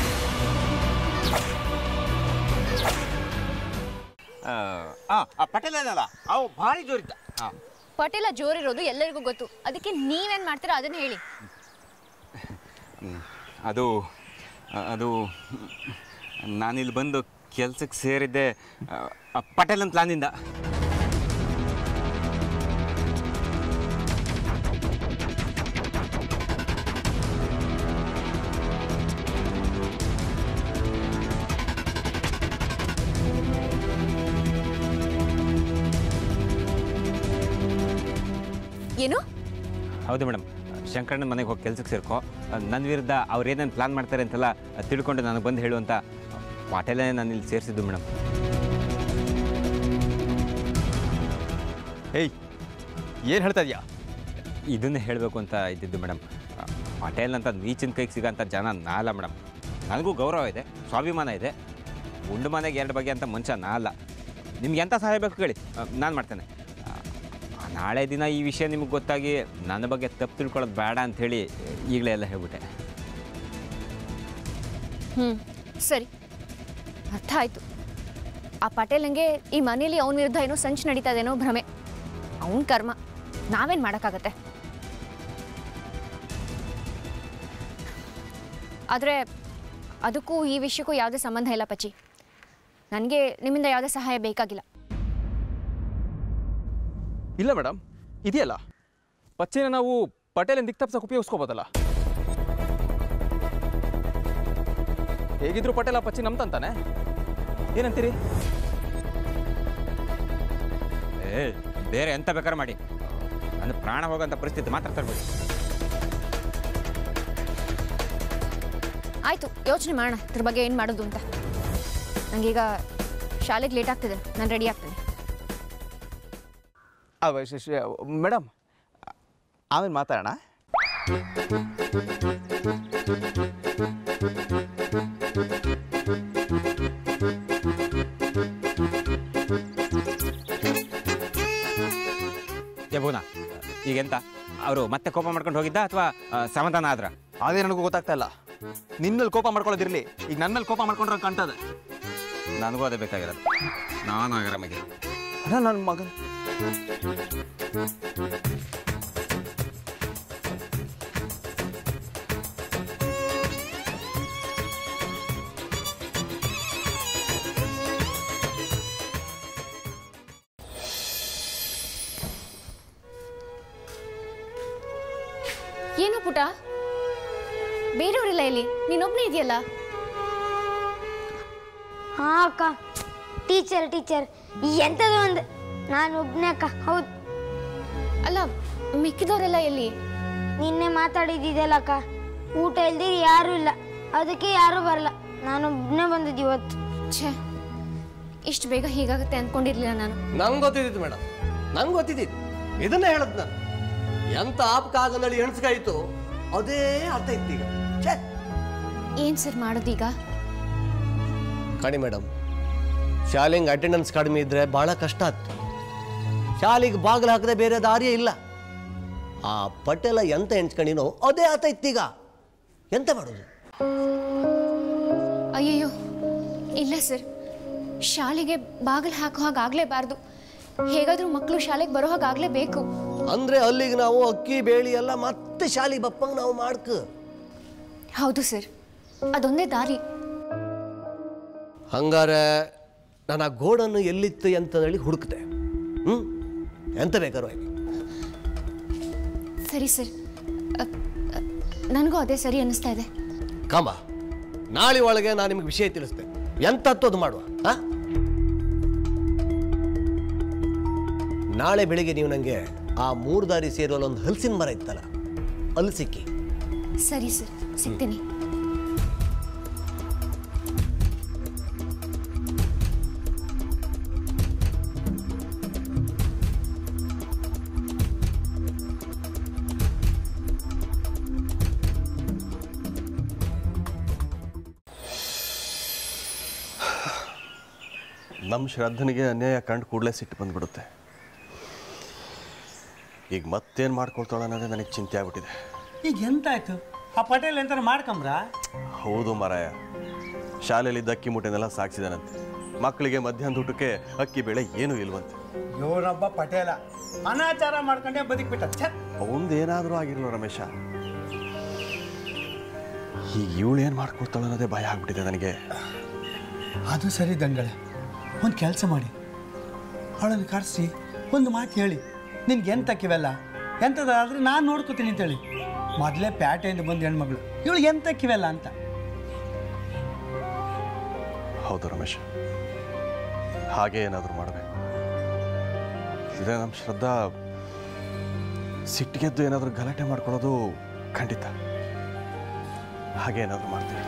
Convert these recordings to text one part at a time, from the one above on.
ಹಾಂ ಪಟೇಲ್ ಏನಲ್ಲ ಅವು ಭಾರಿ ಜೋರಿದ್ದ ಹಾಂ ಪಟೇಲ ಜೋರಿರೋದು ಎಲ್ಲರಿಗೂ ಗೊತ್ತು ಅದಕ್ಕೆ ನೀವೇನ್ ಮಾಡ್ತೀರಾ ಅದನ್ನ ಹೇಳಿ ಅದು ಅದು ನಾನಿಲ್ಲಿ ಬಂದು ಕೆಲ್ಸಕ್ಕೆ ಸೇರಿದ್ದೆ ಆ, ಆ ಪಟೇಲನ್ ಪ್ಲಾನಿಂದ ಏನು ಹೌದು ಮೇಡಮ್ ಶಂಕರಣ್ಣನ ಮನೆಗೆ ಹೋಗಿ ಕೆಲ್ಸಕ್ಕೆ ಸೇರ್ಕೊ ನನ್ನ ವಿರುದ್ಧ ಅವ್ರು ಏನೇನು ಪ್ಲಾನ್ ಮಾಡ್ತಾರೆ ಅಂತೆಲ್ಲ ತಿಳ್ಕೊಂಡು ನನಗೆ ಬಂದು ಹೇಳುವಂತ ಪಾಟೇಲೇ ನಾನು ಇಲ್ಲಿ ಸೇರಿಸಿದ್ದು ಮೇಡಮ್ ಏಯ್ ಏನು ಹೇಳ್ತಾ ಇದೀಯಾ ಇದನ್ನೇ ಹೇಳಬೇಕು ಅಂತ ಇದ್ದಿದ್ದು ಮೇಡಮ್ ಪಾಟೇಲ್ ಅಂತ ನೀಚಿನ ಕೈಗೆ ಸಿಗೋಂಥ ಜನ ನಾಲ್ಲ ಮೇಡಮ್ ನನಗೂ ಗೌರವ ಇದೆ ಸ್ವಾಭಿಮಾನ ಇದೆ ಉಂಡು ಮನೆಗೆ ಎರಡು ಬಗೆ ಅಂತ ಮನುಷ್ಯ ನಾ ಅಲ್ಲ ನಿಮ್ಗೆ ಎಂಥ ಸಹಾಯ ಬೇಕು ಹೇಳಿ ನಾನು ಮಾಡ್ತೇನೆ ಆ, ನಾಳೆ ದಿನ ಈ ವಿಷಯ ನಿಮಗೆ ಗೊತ್ತಾಗಿ ನನ್ನ ಬಗ್ಗೆ ತಪ್ಪು ತಿಳ್ಕೊಳ್ಳೋದು ಬೇಡ ಅಂಥೇಳಿ ಈಗಲೇ ಎಲ್ಲ ಹೇಳ್ಬಿಟ್ಟೆ ಹ್ಮ್ ಸರಿ ಅರ್ಥ ಆಯ್ತು ಆ ಪಟೇಲಂಗೆ ಈ ಮನೇಲಿ ಅವನ ವಿರುದ್ಧ ಏನೋ ಸಂಚು ನಡೀತಾ ಇದೇನೋ ಭ್ರಮೆ ಅವನ ಕರ್ಮ ನಾವೇನ್ ಮಾಡೋಕ್ಕಾಗತ್ತೆ ಆದರೆ ಅದಕ್ಕೂ ಈ ವಿಷಯಕ್ಕೂ ಯಾವುದೇ ಸಂಬಂಧ ಇಲ್ಲ ಪಚ್ಚಿ ನನಗೆ ನಿಮ್ಮಿಂದ ಯಾವುದೇ ಸಹಾಯ ಬೇಕಾಗಿಲ್ಲ ಇಲ್ಲ ಮೇಡಮ್ ಇದೆಯಲ್ಲ ಪಚ್ಚೆನ ನಾವು ಪಟೇಲ್ ದಿಕ್ ತಪ್ಸಕ್ಕೆ ಉಪಯೋಗಿಸ್ಕೋಬೋದಲ್ಲ ಹೇಗಿದ್ರು ಪಟೇಲ ಪಚ್ಚಿ ನಮ್ತಂತಾನೆ ಏನಂತೀರಿ ಏ ಬೇರೆ ಎಂತ ಬೇಕಾದ್ರೆ ಮಾಡಿ ನನ್ನ ಪ್ರಾಣ ಹೋಗೋಂಥ ಪರಿಸ್ಥಿತಿ ಮಾತ್ರ ತರಬೇಡಿ ಆಯಿತು ಯೋಚನೆ ಮಾಡೋಣ ಇದ್ರ ಬಗ್ಗೆ ಏನು ಮಾಡೋದು ಅಂತ ನನಗೀಗ ಶಾಲೆಗೆ ಲೇಟ್ ಆಗ್ತಿದೆ ನಾನು ರೆಡಿ ಆಗ್ತೇನೆ ಮೇಡಮ್ ಆಮೇಲೆ ಮಾತಾಡೋಣ ಯಬೋನ ಈಗೆಂತ ಅವರು ಮತ್ತೆ ಕೋಪ ಮಾಡ್ಕೊಂಡು ಹೋಗಿದ್ದ ಅಥವಾ ಸಮಾಧಾನ ಆದ್ರ ಅದೇ ನನಗೂ ಗೊತ್ತಾಗ್ತಾ ಇಲ್ಲ ನಿನ್ನಲ್ಲಿ ಕೋಪ ಮಾಡ್ಕೊಳ್ಳೋದಿರ್ಲಿ ಈಗ ನನ್ನ ಮೇಲೆ ಕೋಪ ಮಾಡ್ಕೊಂಡ್ರೆ ಕಾಣ್ತದೆ ನನಗೂ ಅದೇ ಬೇಕಾಗಿರೋದು ನಾನು ಆರಾಮಾಗಿ ಅಲ್ಲ ನನ್ನ ಮಗ ಏನು ಪುಟ ಬೇರೆಯವರಿಲ್ಲ ಇಲ್ಲಿ ನೀನೊಬ್ಬನೇ ಇದೆಯಲ್ಲ ಹಾ ಅಕ್ಕ ಟೀಚರ್ ಟೀಚರ್ ಎಂಥದ್ದು ಒಂದು ನಾನು ಒಬ್ಬನೇ ಅಕ್ಕ ಹೌದು ಅಲ್ಲ ಮಿಕ್ಕಿದವರೆಲ್ಲ ಎಲ್ಲಿ ನಿನ್ನೆ ಮಾತಾಡಿದ್ದಿದೆಯಲ್ಲ ಅಕ್ಕ ಊಟ ಇಲ್ದಿರಿ ಯಾರೂ ಇಲ್ಲ ಅದಕ್ಕೆ ಯಾರೂ ಬರಲ್ಲ ನಾನು ಒಬ್ಬನೇ ಬಂದಿದ್ದು ಇವತ್ತು ಛೇ ಇಷ್ಟು ಬೇಗ ಹೀಗಾಗುತ್ತೆ ಅಂದ್ಕೊಂಡಿರ್ಲಿಲ್ಲ ನಾನು ನಂಗೆ ಗೊತ್ತಿದ್ದಿತ್ತು ಮೇಡಮ್ ನಂಗೆ ಗೊತ್ತಿದ್ದಿತ್ತು ಇದನ್ನೇ ಹೇಳದ್ ನಾನು ಎಂತ ಆಪಕಾಗನಲ್ಲಿ ಎಣಸ್ಕಾಯಿತು ಅದೇ ಅರ್ಥ ಇತ್ತು ಈಗ ಛೇ ಏನು ಸರ್ ಮಾಡೋದೀಗ ಕಣಿ ಮೇಡಮ್ ಶಾಲೆಗೆ ಅಟೆಂಡೆನ್ಸ್ ಕಡಿಮೆ ಇದ್ರೆ ಭಾಳ ಕಷ್ಟ ಆಗ್ತು ಶಾಲೆಗೆ ಬಾಗಿಲು ಹಾಕದೆ ಬೇರೆ ದಾರಿಯೇ ಇಲ್ಲ ಆ ಪಟೇಲ ಎಂತ ಎಣ್ಸ್ಕೊಂಡಿನೋ ಅದೇ ಆತ ಇತ್ತೀಗ ಎಂತ ಮಾಡೋದು ಅಯ್ಯಯ್ಯೋ ಇಲ್ಲ ಸರ್ ಶಾಲೆಗೆ ಬಾಗಿಲು ಹಾಕೋ ಹಾಗಾಗಲೇಬಾರ್ದು ಹೇಗಾದರೂ ಮಕ್ಕಳು ಶಾಲೆಗೆ ಬರೋ ಹಾಗಾಗಲೇಬೇಕು ಅಂದ್ರೆ ಅಲ್ಲಿಗೆ ನಾವು ಅಕ್ಕಿ ಬೇಳಿ ಎಲ್ಲ ಮತ್ತೆ ಶಾಲೆಗೆ ಬಪ್ಪಂಗೆ ನಾವು ಮಾಡ್ಕ ಹೌದು ಸರ್ ಅದೊಂದೇ ದಾರಿ ಹಂಗಾರೆ ನಾನು ಆ ಗೋಡನ್ನು ಎಲ್ಲಿತ್ತು ಅಂತ ಹೇಳಿ ಹುಡುಕ್ತೆ ಹ್ಞೂ ಎಂತ ಬೇಕಾದ್ರೂ ಆಗಿ ಸರಿ ಸರ್ ಅ, ಅ, ನನಗೂ ಅದೇ ಸರಿ ಅನ್ನಿಸ್ತಾ ಇದೆ ಕಾಂಬ ನಾಳೆ ಒಳಗೆ ನಾನು ನಿಮಗೆ ವಿಷಯ ತಿಳಿಸ್ತೇನೆ ಎಂತತ್ತು ಅದು ಮಾಡುವ ಆ? ನಾಳೆ ಬೆಳಿಗ್ಗೆ ನೀವು ನನಗೆ ಆ ಮೂರು ದಾರಿ ಸೇರುವಲ್ಲಿ ಒಂದು ಹಲಸಿನ ಮರ ಇತ್ತಲ್ಲ ಅಲ್ಲಿ ಸಿಕ್ಕಿ ಸರಿ ಸರ್ ಸಿಗ್ತೀನಿ ನಮ್ಮ ಶ್ರದ್ಧನಿಗೆ ಅನ್ಯಾಯ ಕಂಡು ಕೂಡಲೇ ಸಿಟ್ಟು ಬಂದ್ಬಿಡುತ್ತೆ ಈಗ ಮತ್ತೇನು ಮಾಡ್ಕೊಳ್ತಾಳೆ ಅನ್ನೋದೇ ನನಗೆ ಚಿಂತೆ ಆಗ್ಬಿಟ್ಟಿದೆ ಈಗ ಎಂತಾಯ್ತು ಆ ಪಟೇಲ್ ಎಂತಾರು ಮಾಡ್ಕೊಂಬ್ರಾ ಹೌದು ಮಾರಾಯ ಶಾಲೆಯಲ್ಲಿ ಅಕ್ಕಿ ಮೂಟೆನೆಲ್ಲ ಸಾಗಿಸಿದಾನಂತೆ ಮಕ್ಕಳಿಗೆ ಮಧ್ಯಾಹ್ನದ ಊಟಕ್ಕೆ ಅಕ್ಕಿ ಬೇಳೆ ಏನೂ ಇಲ್ವಂತೆ ಇವನೊಬ್ಬ ಪಟೇಲ ಅನಾಚಾರ ಮಾಡ್ಕೊಂಡೇ ಬದುಕ್ಬಿಟ್ಟ ಛತ್ ಅವಂದೇನಾದರೂ ಆಗಿರ್ಲೋ ರಮೇಶ ಈಗ ಇವಳು ಏನು ಮಾಡ್ಕೊಡ್ತಾಳೆ ಅನ್ನೋದೇ ಭಯ ಆಗ್ಬಿಟ್ಟಿದೆ ನನಗೆ ಅದು ಸರಿ ದಂಗಳೆ ಒಂದು ಕೆಲಸ ಮಾಡಿ ಅವಳನ್ನು ಕರೆಸಿ ಒಂದು ಮಾತು ಹೇಳಿ ನಿನ್ಗೆ ಎಂತಕ್ಕಿವೆಲ್ಲ ಎಂಥದ್ದಾದ್ರೆ ನಾನು ನೋಡ್ಕೋತೀನಿ ಅಂತೇಳಿ ಮೊದಲೇ ಪ್ಯಾಟೆಯಿಂದ ಬಂದು ಹೆಣ್ಮಗಳು ಇವಳು ಎಂತಕ್ಕಿವೆಲ್ಲ ಅಂತ ಹೌದು ರಮೇಶ್ ಹಾಗೆ ಏನಾದರೂ ಮಾಡಬೇಕು ಇದೇ ನಮ್ಮ ಶ್ರದ್ಧಾ ಸಿಟ್ಟಿಗೆದ್ದು ಏನಾದರೂ ಗಲಾಟೆ ಮಾಡ್ಕೊಳ್ಳೋದು ಖಂಡಿತ ಹಾಗೆ ಏನಾದರೂ ಮಾಡ್ತೀವಿ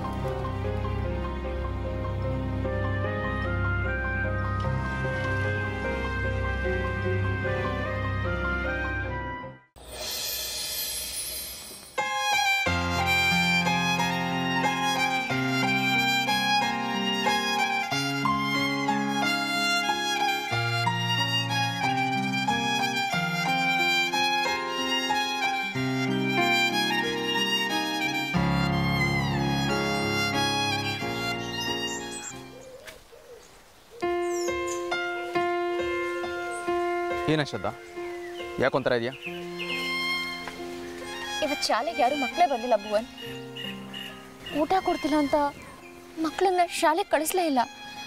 ಏನ ಶ್ರದ್ಧಾ ಯಾಕೊಂಥರ ಇದೆಯಾ ಇವತ್ತು ಶಾಲೆಗೆ ಯಾರು ಮಕ್ಕಳೇ ಬಂದಿಲ್ಲ ಭುವನ್ ಊಟ ಕೊಡ್ತಿಲ್ಲ ಅಂತ ಮಕ್ಕಳನ್ನ ಶಾಲೆಗೆ ಕಳಿಸ್ಲೇ ಇಲ್ಲ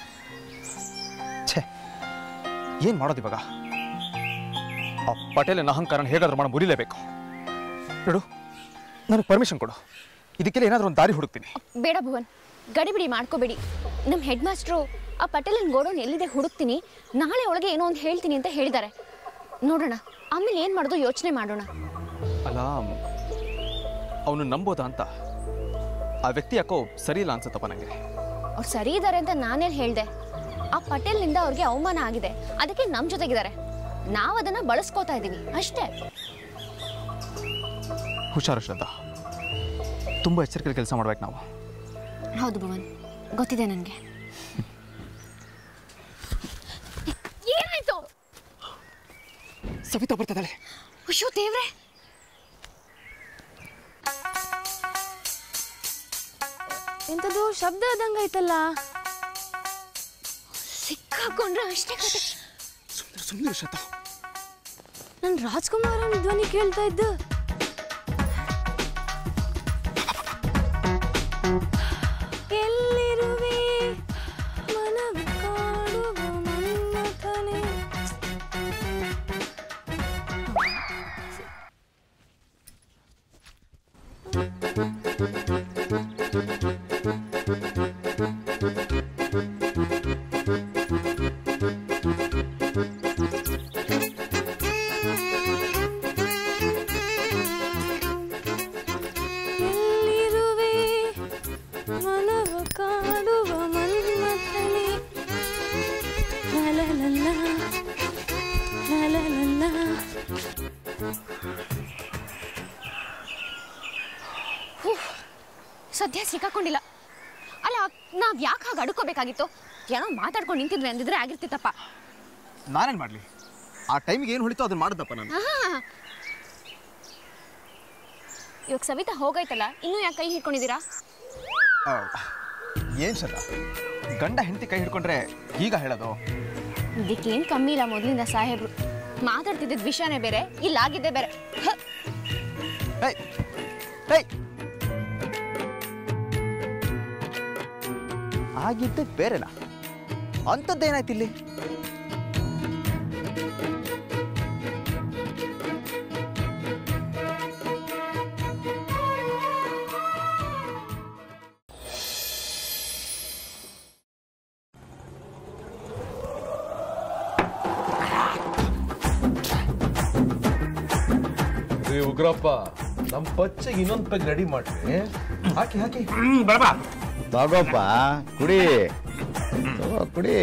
ಛೇ ಏನು ಮಾಡೋದು ಇವಾಗ ಆ ಪಟೇಲನ ಅಹಂಕಾರನ ಹೇಗಾದ್ರೂ ಮಾಡಿ ಮುರಿಲೇಬೇಕು ನೋಡು ನನಗೆ ಪರ್ಮಿಷನ್ ಕೊಡು ಇದಕ್ಕೆಲ್ಲ ಏನಾದರೂ ಒಂದು ದಾರಿ ಹುಡುಕ್ತೀನಿ ಬೇಡ ಭುವನ್ ಗಡಿಬಿಡಿ ಮಾಡ್ಕೋಬೇಡಿ ನಮ್ಮ ಹೆಡ್ ಮಾಸ್ಟ್ರು ಆ ಪಟೇಲನ್ ಗೋಡೌನ್ ಎಲ್ಲಿದೆ ಹುಡುಕ್ತೀನಿ ನಾಳೆ ಒಳಗೆ ಏನೋ ಒಂದು ಹೇಳ್ತೀನಿ ಅಂತ ಹೇಳಿದ್ದಾರೆ ನೋಡೋಣ ಆಮೇಲೆ ಏನು ಮಾಡೋದು ಯೋಚನೆ ಮಾಡೋಣ ಅಲ್ಲ ಅವನು ನಂಬೋದಾ ಅಂತ ಆ ವ್ಯಕ್ತಿ ಯಾಕೋ ಸರಿ ಇಲ್ಲ ಅನ್ಸತ್ತಪ್ಪ ನನಗೆ ಅವ್ರು ಸರಿ ಇದ್ದಾರೆ ಅಂತ ನಾನೇನು ಹೇಳಿದೆ ಆ ಪಟೇಲ್ನಿಂದ ಅವ್ರಿಗೆ ಅವಮಾನ ಆಗಿದೆ ಅದಕ್ಕೆ ನಮ್ಮ ಜೊತೆಗಿದ್ದಾರೆ ನಾವು ಅದನ್ನು ಬಳಸ್ಕೋತಾ ಇದ್ದೀವಿ ಅಷ್ಟೇ ಹುಷಾರು ಶ್ರದ್ಧಾ ತುಂಬ ಎಚ್ಚರಿಕೆ ಕೆಲಸ ಮಾಡ್ಬೇಕು ನಾವು ಹೌದು ಭುವನ್ ಗೊತ್ತಿದೆ ನನಗೆ ಏನಾಯ್ತು ಸವಿತಾ ಬರ್ತಿದ್ದಾಳೆ ಅಯ್ಯೋ ದೇವ್ರೆ ಎಂಥದ್ದು ಶಬ್ದ ಆದಂಗಾಯ್ತಲ್ಲ ಸಿಕ್ಕಾಕೊಂಡ್ರೆ ಅಷ್ಟೇ ಕತೆ ಸುಮ್ಮನೆ ಸುಮ್ಮನೆ ಶ್ರದ್ಧಾ ನನ್ ರಾಜ್ಕುಮಾರನ್ ಧ್ವನಿ ಕೇಳ್ತಾ ಇದ್ದು ಎಲ್ಲಿರುವೆ ಮನವ ಕಾಡುವ ಮನ್ಮಥನೇ. ಎಲ್ಲಿರುವೆ ಮನವ ಕಾಡುವ ಮನ್ಮಥನೇ ಲಲಲಲ್ಲ, ಲಲಲಲ್ಲ. ಸದ್ಯ ಸಿಕ್ಕಾಕೊಂಡಿಲ್ಲ ಅಲ್ಲ ನಾವ್ ಯಾಕೆ ಹಾಗೆ ಅಡ್ಕೋಬೇಕಾಗಿತ್ತು ಏನೋ ಮಾತಾಡ್ಕೊಂಡು ನಿಂತಿದ್ವಿ ಅಂದಿದ್ರೆ ಆಗಿರ್ತಿತ್ತಪ್ಪ ನಾನೇನು ಮಾಡಲಿ ಆ ಟೈಮಿಗೆ ಏನು ಹೊಳಿತೋ ಅದನ್ನ ಮಾಡಿದಪ್ಪ ನಾನು ಆಹಾ. ಇವಾಗ ಸವಿತಾ ಹೋಗೈತಲ್ಲ ಇನ್ನೂ ಯಾಕೆ ಕೈ ಹಿಡ್ಕೊಂಡಿದ್ದೀರಾ ಏನು ಸರ ಗಂಡ ಹೆಂಡತಿ ಕೈ ಹಿಡ್ಕೊಂಡ್ರೆ ಈಗ ಹೇಳೋದು ಇದಕ್ಕೇನು ಕಮ್ಮಿ ಇಲ್ಲ ಮೊದಲಿಂದ ಸಾಹೇಬ್ರು ಮಾತಾಡ್ತಿದ್ದಿದ್ ವಿಷಯನೇ ಬೇರೆ ಇಲ್ಲಾಗಿದ್ದೇ ಬೇರೆ ಹ. ಹೇಯ್ ಹೇಯ್ ಆಗಿದ್ದೆ ಬೇರೆನಾ ಅಂಥದ್ದೇನಾಯ್ತು ಇಲ್ಲಿ ರೀ ಉಗ್ರಪ್ಪ ನಮ್ಮ ಪಚ್ಚೆಗೆ ಇನ್ನೊಂದು ಪೆಗ್ ರೆಡಿ ಮಾಡ್ರಿ ಹಾಕಿ ಹಾಕಿ ತಗೋಪ್ಪ ಕುಡಿ ತಗೋ ಕುಡಿ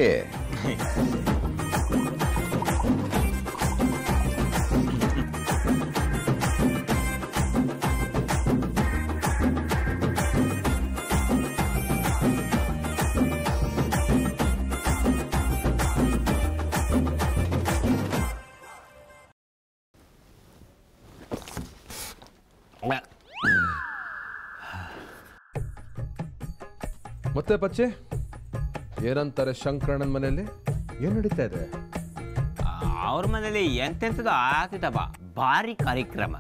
ಮತ್ತೆ ಪಚ್ಚೆ ಏನಂತಾರೆ ಶಂಕರಣ್ಣನ ಮನೆಯಲ್ಲಿ ಏನ್ ನಡೀತಾ ಇದೆ ಅವ್ರ ಮನೇಲಿ ಎಂತೆಂಥದ್ದು ಆಗ್ತಿದ್ದಪ್ಪ ಭಾರಿ ಕಾರ್ಯಕ್ರಮ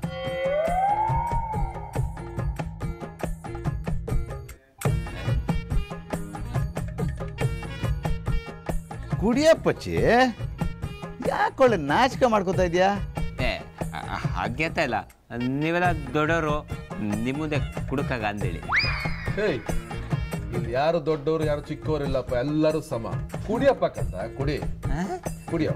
ಕುಡಿಯಪ್ಪಚ್ಚಿ ಯಾಕೊಳ್ಳೆ ನಾಚಿಕೆ ಮಾಡ್ಕೋತಾ ಇದೆಯಾ ಏ ಹಾಗೆ ಅಂತ ಇಲ್ಲ ನೀವೆಲ್ಲ ದೊಡ್ಡವರು ನಿಮ್ಮ ಮುಂದೆ ಕುಡುಕಾಗ ಅಂದೇಳಿ ಹೇಯ್ ಇಲ್ಲಿ ಯಾರು ದೊಡ್ಡವರು ಯಾರು ಚಿಕ್ಕವರಿಲ್ಲಪ್ಪ ಎಲ್ಲರೂ ಸಮ ಕುಡಿಯಪ್ಪ ಕಂದ ಕುಡಿ ಕುಡಿಯೋ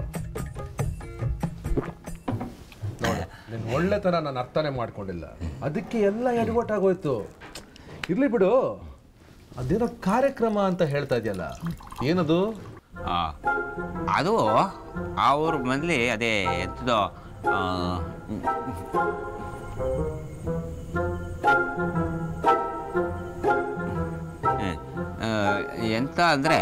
ನೋಡು ನಿನ್ ಒಳ್ಳೆತನ ನಾನು ಅರ್ಥನೇ ಮಾಡ್ಕೊಂಡಿಲ್ಲ ಅದಕ್ಕೆ ಎಲ್ಲ ಎಡವಟ್ಟಾಗೋಯ್ತು ಇರ್ಲಿ ಬಿಡು ಅದೇನೋ ಕಾರ್ಯಕ್ರಮ ಅಂತ ಹೇಳ್ತಾ ಇದೆಯಲ್ಲ ಏನದು ಆ, ಅದು ಅವ್ರ ಮನೇಲಿ ಅದೇ ಎಂಥದೋ ಆ, ಹ್ಮ್. ಆ, ಎಂತ ಅಂದರೆ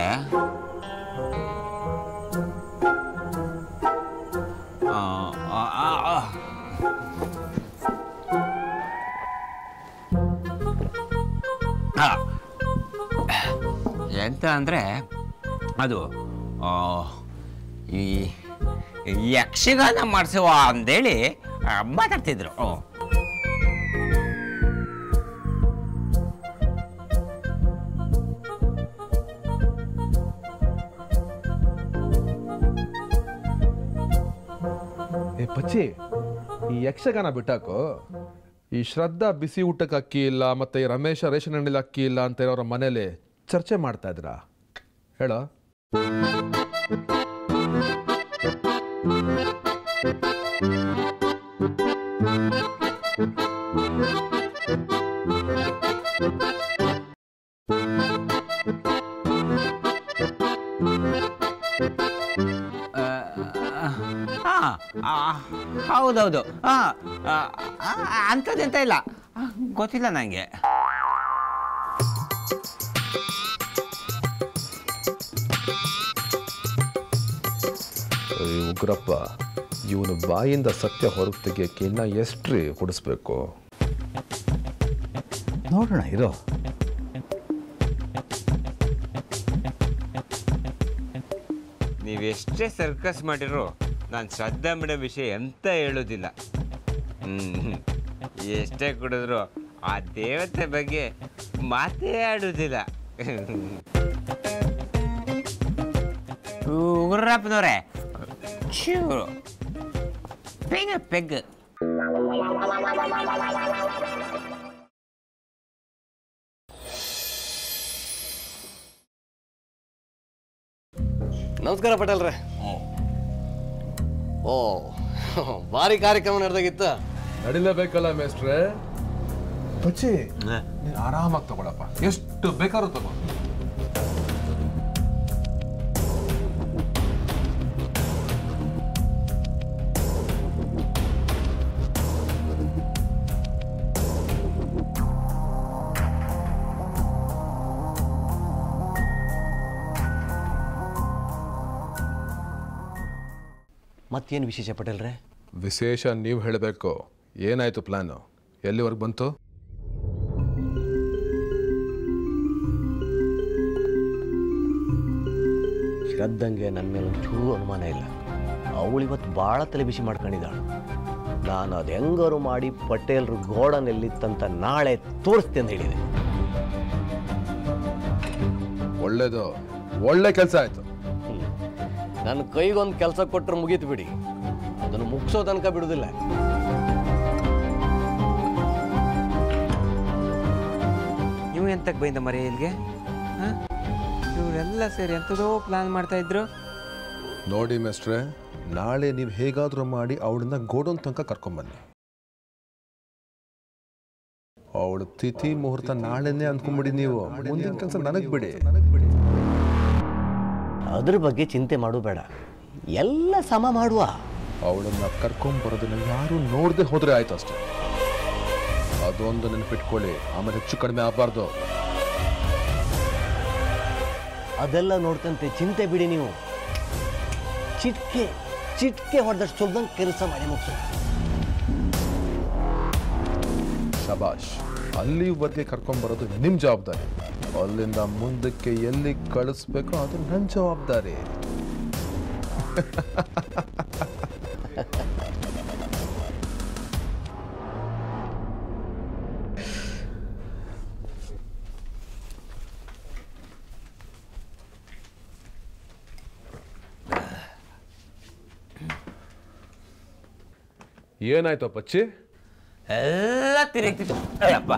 ಎಂತ ಅಂದರೆ ಅದು ಆ, ಈ ಯಕ್ಷಗಾನ ಮಾಡಿಸುವ ಅಂದೇಳಿ ಆ, ಮಾತಾಡ್ತಿದ್ರು ಹ್ಞೂ ಏ ಪಚ್ಚಿ ಈ ಯಕ್ಷಗಾನ ಬಿಟ್ಟಾಕೋ ಈ ಶ್ರದ್ಧಾ ಬಿಸಿ ಊಟಕ್ಕೆ ಅಕ್ಕಿ ಇಲ್ಲ ಮತ್ತೆ ಈ ರಮೇಶ ರೇಷನ್ ಹಣ್ಣಿಲ್ ಅಕ್ಕಿ ಇಲ್ಲ ಅಂತ ಇರೋರ ಮನೇಲಿ ಚರ್ಚೆ ಮಾಡ್ತಾ ಇದ್ರಾ ಹೇಳೋ ಹಾಂ ಹೌದೌದು ಹಾಂ ಅಂಥದ್ದೆಂತ ಇಲ್ಲ ಆ, ಗೊತ್ತಿಲ್ಲ ನನಗೆ ಈ ಉಗ್ರಪ್ಪ ಇವನು ಬಾಯಿಂದ ಸತ್ಯ ಹೊರಗೆ ತೆಗಿಯಕ್ಕೆ ಇನ್ನ ಎಷ್ಟ್ರಿ ಕೊಡಿಸ್ಬೇಕು ನೋಡೋಣ ಇರೋ ನೀವೆಷ್ಟೇ ಸರ್ಕಸ್ ಮಾಡಿರೋ ನಾನು ಶ್ರದ್ಧಾ ಮೇಡಮ್ ವಿಷಯ ಎಂತ ಹೇಳೋದಿಲ್ಲ ಹ್ಮ್. ಎಷ್ಟೇ ಕುಡಿದ್ರು ಆ ದೇವತೆ ಬಗ್ಗೆ ಮಾತೇ ಆಡೋದಿಲ್ಲ ಉಗ್ರಪ್ಪನವ್ರೆ ಚೂರು ಪೆಗ್ ಪೆಗ್ ನಮಸ್ಕಾರ ಪಟೇಲ್ರೆ ಓ ಭಾರಿ ಕಾರ್ಯಕ್ರಮ ನಡೆದಾಗಿತ್ತ ನಡಿಲೇಬೇಕಲ್ಲ ಮೇಸ್ಟ್ರೆ ಪಚ್ಚಿ ನೀನು ಆರಾಮಾಗಿ ತಗೊಳಪ್ಪ ಎಷ್ಟು ಬೇಕಾದ್ರೂ ತಗೋ ಮತ್ತೇನು ವಿಶೇಷ ಪಟೇಲ್ರೆ ವಿಶೇಷ ನೀವು ಹೇಳಬೇಕು ಏನಾಯ್ತು ಪ್ಲಾನು ಎಲ್ಲಿವರೆಗೆ ಬಂತು ಶ್ರದ್ಧಂಗೆ ನನ್ನ ಮೇಲೆ ಒಂಚೂರು ಅನುಮಾನ ಇಲ್ಲ ಅವಳು ಇವತ್ತು ಭಾಳ ತಲೆ ಬಿಸಿ ಮಾಡ್ಕೊಂಡಿದ್ದಾಳು ನಾನು ಅದು ಹೆಂಗಾರು ಮಾಡಿ ಪಟೇಲ್ರು ಗೋಡನಲ್ಲಿತ್ತಂತ ನಾಳೆ ತೋರಿಸ್ತೆ ಅಂತ ಹೇಳಿದೆ ಒಳ್ಳೇದು ಒಳ್ಳೆ ಕೆಲಸ ಆಯ್ತು ನನ್ನ ಕೈಗೊಂದು ಕೆಲಸ ಕೊಟ್ಟರೆ ಮುಗೀತು ಬಿಡಿ ಅದನ್ನು ಮುಗಿಸೋ ತನಕ ಬಿಡುದಿಲ್ಲ ನೀವು ಎಂತಕ್ಕೆ ಬೈಂದ ಮರಿ ಇಲ್ಲಿಗೆ ಇವರೆಲ್ಲ ಸೇರಿ ಎಂಥದೋ ಪ್ಲಾನ್ ಮಾಡ್ತಾ ಇದ್ರು ನೋಡಿ ಮೇಸ್ಟ್ರೆ ನಾಳೆ ನೀವು ಹೇಗಾದರೂ ಮಾಡಿ ಅವಳನ್ನ ಗೋಡೌನ್ ತನಕ ಕರ್ಕೊಂಬನ್ನಿ ಅವಳು ತಿಥಿ ಮುಹೂರ್ತ ನಾಳೆನೇ ಅಂದ್ಕೊಂಬಿಡಿ ನೀವು ಮುಂದಿನ ಕೆಲಸ ನನಗೆ ಬಿಡಿ ಅದ್ರ ಬಗ್ಗೆ ಚಿಂತೆ ಮಾಡು ಬೇಡ ಎಲ್ಲ ಸಮ ಮಾಡುವ ಅವಳನ್ನ ಕರ್ಕೊಂಬರೋದನ್ನ ಯಾರು ನೋಡದೆ ಹೋದ್ರೆ ಆಯ್ತು ಅಷ್ಟೇ ಅದೊಂದು ನೆನಪಿಟ್ಕೊಳ್ಳಿ ಆಮೇಲೆ ಹೆಚ್ಚು ಕಡಿಮೆ ಆಗಬಾರ್ದು ಅದೆಲ್ಲ ನೋಡ್ಕಂತೆ ಚಿಂತೆ ಬಿಡಿ ನೀವು ಚಿಟ್ಕೆ ಚಿಟ್ಕೆ ಹೊಡೆದಷ್ಟು ಸುಲ್ದಂಗೆ ಕೆಲಸ ಮಾಡಿ ಮುಗಿಸು ಶಬಾಷ್ ಅಲ್ಲಿವರೆಗೆ ಕರ್ಕೊಂಬರೋದು ನಿಮ್ಮ ಜವಾಬ್ದಾರಿ ಅಲ್ಲಿಂದ ಮುಂದಕ್ಕೆ ಎಲ್ಲಿ ಕಳಿಸ್ಬೇಕೋ ಅದು ನನ್ನ ಜವಾಬ್ದಾರಿ ಏನಾಯ್ತು ಪಚ್ಚಿ ಎಲ್ಲ ತಿರುಗ್ತಿತ್ತು ಅಯ್ಯಪ್ಪ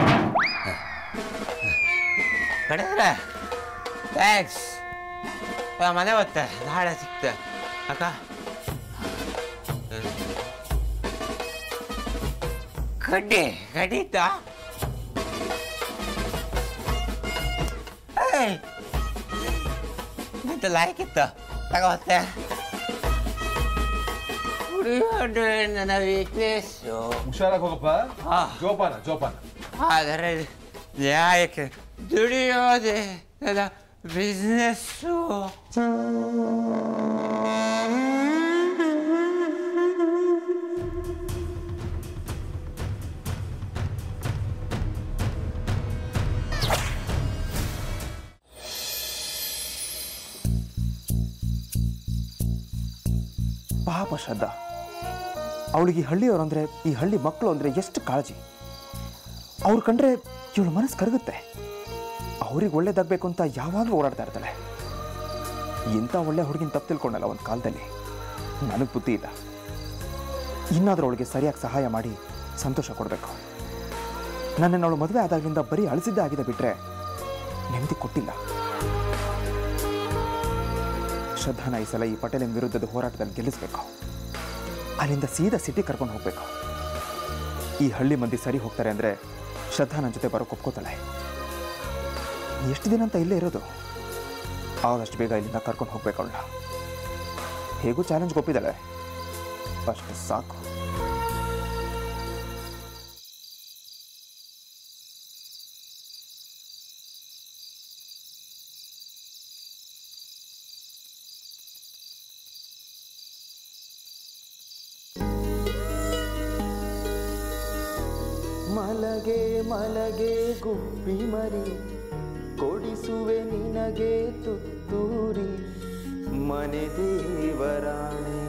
ಕಡೆದ್ರೆ ಥ್ಯಾಂಕ್ಸ್ ಮನೆ ಬತ್ತೆ ನಾಳೆ ಸಿಕ್ತೆ ಅಕ್ಕ ಕಡ್ಡಿ ಕಡಿತ ಏಯ್ ಮತ್ತೆ ಲಾಯ್ಕಿತ್ತು ತಗೋತ್ತೆ ಕುಡಿಯೋದು ನನ್ನ ವೀಕ್ನೆಸ್ಸು ಹುಷಾರಾಗಿ ಹೋಗಪ್ಪ ಜೋಪಾನ ಜೋಪಾನ ಆದರೆ ನ್ಯಾಯಕ್ಕೆ ದುಡಿಯೋದೆ ನನ್ನ ಬಿಸ್ನೆಸ್ಸು ಪಾಪ ಶ್ರದ್ಧಾ ಅವಳಿಗೆ ಈ ಹಳ್ಳಿಯವರು ಅಂದರೆ ಈ ಹಳ್ಳಿ ಮಕ್ಕಳು ಅಂದರೆ ಎಷ್ಟು ಕಾಳಜಿ ಅವ್ರು ಕಂಡ್ರೆ ಇವಳು ಮನಸ್ಸು ಕರಗುತ್ತೆ ಅವ್ರಿಗೆ ಒಳ್ಳೇದಾಗಬೇಕು ಅಂತ ಯಾವಾಗಲೂ ಓಡಾಡ್ತಾ ಇರ್ತಾಳೆ ಇಂಥ ಒಳ್ಳೆ ಹುಡುಗಿನ ತಪ್ಪು ತಿಳ್ಕೊಂಡಲ್ಲ ಒಂದು ಕಾಲದಲ್ಲಿ ನನಗೆ ಬುದ್ಧಿ ಇಲ್ಲ ಇನ್ನಾದರೂ ಅವಳಿಗೆ ಸರಿಯಾಗಿ ಸಹಾಯ ಮಾಡಿ ಸಂತೋಷ ಕೊಡಬೇಕು ನನ್ನನ್ನು ಅವಳು ಮದುವೆ ಆದಾಗಲಿಂದ ಬರೀ ಅಳಿಸಿದ್ದೇ ಆಗಿದೆ ಬಿಟ್ಟರೆ ನೆಮ್ಮದಿ ಕೊಟ್ಟಿಲ್ಲ ಶ್ರದ್ಧಾನ ಈ ಸಲ ಈ ಪಟೇಲನ್ ವಿರುದ್ಧದ ಹೋರಾಟದಲ್ಲಿ ಗೆಲ್ಲಿಸಬೇಕು ಅಲ್ಲಿಂದ ಸೀದಾ ಸಿಟಿ ಕರ್ಕೊಂಡು ಹೋಗಬೇಕು ಈ ಹಳ್ಳಿ ಮಂದಿ ಸರಿ ಹೋಗ್ತಾರೆ ಅಂದರೆ ಶ್ರದ್ಧಾ ನನ್ನ ಜೊತೆ ಬರೋಕೆ ಒಪ್ಕೋತಾಳೆ ಎಷ್ಟು ದಿನ ಅಂತ ಇಲ್ಲೇ ಇರೋದು ಆದಷ್ಟು ಬೇಗ ಇಲ್ಲಿಂದ ಕರ್ಕೊಂಡು ಹೋಗ್ಬೇಕು ಅವಳನ್ನ ಹೇಗೂ ಚಾಲೆಂಜ್ ಒಪ್ಪಿದ್ದಾಳೆ ಅಷ್ಟು ಸಾಕು ಮಲಗೆ ಮಲಗೆ ಗುಬ್ಬಿ ಮರಿ ಕೊಡಿಸುವೆ ನಿನಗೆ ತುತ್ತೂರಿ ಮನೆ ದೇವರಾಣೆ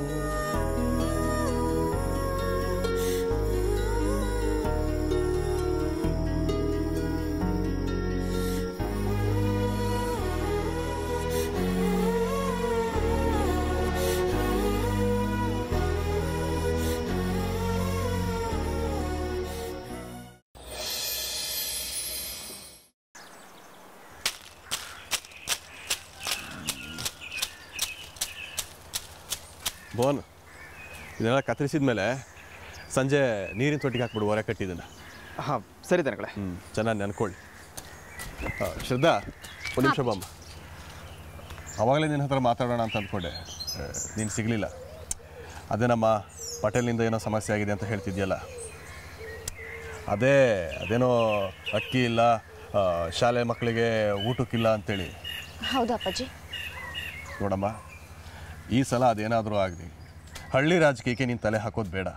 ಬೋನ್ ಇದನ್ನೆಲ್ಲ ಕತ್ತರಿಸಿದ ಮೇಲೆ ಸಂಜೆ ನೀರಿನ ತೊಟ್ಟಿಗೆ ಹಾಕ್ಬಿಡು ಹೊರ ಕಟ್ಟಿದ್ದನ್ನು ಹಾಂ ಸರಿ ದನಗಳೇ ಹ್ಞೂ ಚೆನ್ನಾಗಿ ನೆನ್ಕೊಳ್ಳಿ ಆ, ಶ್ರದ್ಧಾ ಒಂದು ನಿಮಿಷ ಬಾಮ್ಮ ಅವಾಗಲೇ ನಿನ್ನ ಹತ್ರ ಮಾತಾಡೋಣ ಅಂತ ಅಂದ್ಕೊಂಡೆ ನೀನು ಸಿಗಲಿಲ್ಲ ಅದೇ ನಮ್ಮ ಪಟೇಲ್ನಿಂದ ಏನೋ ಸಮಸ್ಯೆ ಆಗಿದೆ ಅಂತ ಹೇಳ್ತಿದ್ಯಲ್ಲ ಅದೇ ಅದೇನೋ ಅಕ್ಕಿ ಇಲ್ಲ ಆ, ಶಾಲೆ ಮಕ್ಕಳಿಗೆ ಊಟಕ್ಕಿಲ್ಲ ಅಂತೇಳಿ ಹೌದಾ ಅಪ್ಪಾಜಿ ನೋಡಮ್ಮ ಈ ಸಲ ಅದೇನಾದರೂ ಆಗಲಿ ಹಳ್ಳಿ ರಾಜಕೀಯಕ್ಕೆ ನೀನು ತಲೆ ಹಾಕೋದು ಬೇಡ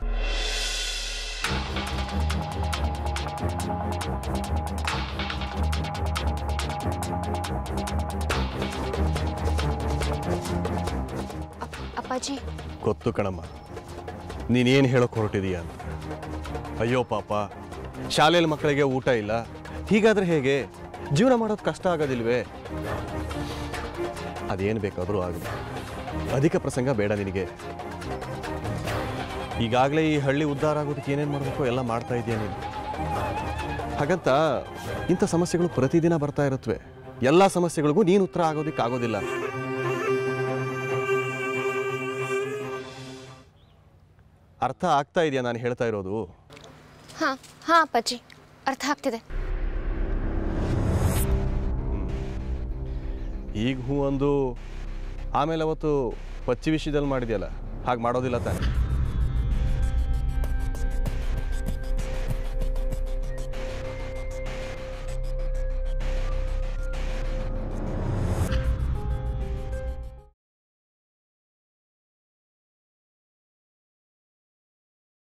ಅಪ್ಪಾಜಿ ಗೊತ್ತು ಕಣಮ್ಮ ನೀನೇನು ಹೇಳೋಕೆ ಹೊರಟಿದೀಯ ಅಂತ ಅಯ್ಯೋ ಪಾಪ ಶಾಲೆಯಲ್ಲಿ ಮಕ್ಕಳಿಗೆ ಊಟ ಇಲ್ಲ ಹೀಗಾದ್ರೆ ಹೇಗೆ ಜೀವನ ಮಾಡೋದು ಕಷ್ಟ ಆಗೋದಿಲ್ವೇ ಅದೇನು ಬೇಕಾದರೂ ಆಗಲಿ ಅಧಿಕ ಪ್ರಸಂಗ ಬೇಡ ನಿನಗೆ ಈಗಾಗಲೇ ಈ ಹಳ್ಳಿ ಉದ್ಧಾರ ಆಗೋದಕ್ಕೆ ಏನೇನು ಮಾಡಬೇಕು ಎಲ್ಲ ಮಾಡ್ತಾ ಇದೆಯಾ ನೀನು ಹಾಗಂತ ಇಂಥ ಸಮಸ್ಯೆಗಳು ಪ್ರತಿದಿನ ಬರ್ತಾ ಇರುತ್ತವೆ ಎಲ್ಲ ಸಮಸ್ಯೆಗಳಿಗೂ ನೀನು ಉತ್ತರ ಆಗೋದಕ್ಕೆ ಆಗೋದಿಲ್ಲ ಅರ್ಥ ಆಗ್ತಾ ಇದೆಯಾ ನಾನು ಹೇಳ್ತಾ ಇರೋದು ಹಾಂ ಹಾಂ ಅಪ್ಪಾಜಿ ಅರ್ಥ ಆಗ್ತಿದೆ ಈಗ ಹೂ ಒಂದು ಆಮೇಲೆ ಅವತ್ತು ಪಚ್ಚಿ ವಿಷಯದಲ್ಲಿ ಮಾಡಿದ್ಯಲ್ಲ ಹಾಗೆ ಮಾಡೋದಿಲ್ಲ ತಾನೆ